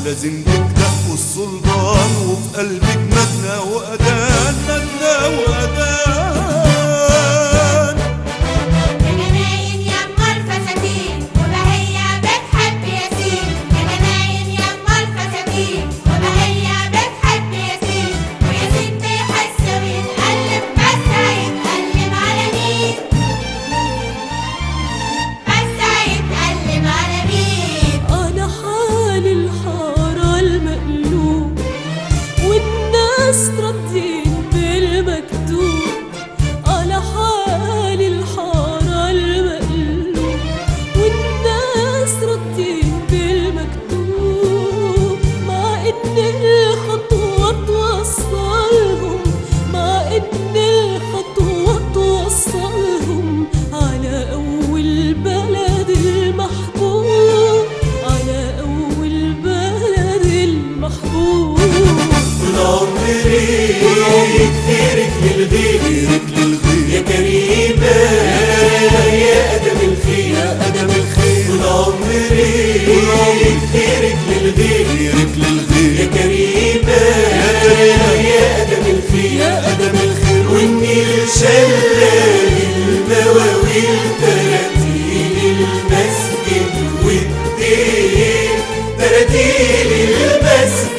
لازم تكتق السلطان وفي قلبك مدنى وأذان مدنى وأذان يا جناين يما الفساتين وبهية بتحب ياسين يا جناين يما الفساتين وبهية بتحب ياسين وياسين بيحس ويتقلب بس هيتقلب على مين بس هيتقلب على مين أنا حال الحارة المقلوب والناس ردين بالمكتوب أنا حال الحارة المقلوب والناس ردين بالمكتوب مع إن الخطوة توصلهم مع إن الخطوة توصلهم على أول بلد المحبوب على أول بلد المحبوب طول عمري كتيرك للغير يا كريمة يا أدم الخير يا أدم الخير طول عمري كتيرك للغير يا يا للغير كريمة يا أدم الخير يا أدم الخير والنيل شلال المواويل تراتيل المسجد والدين تراتيل المسجد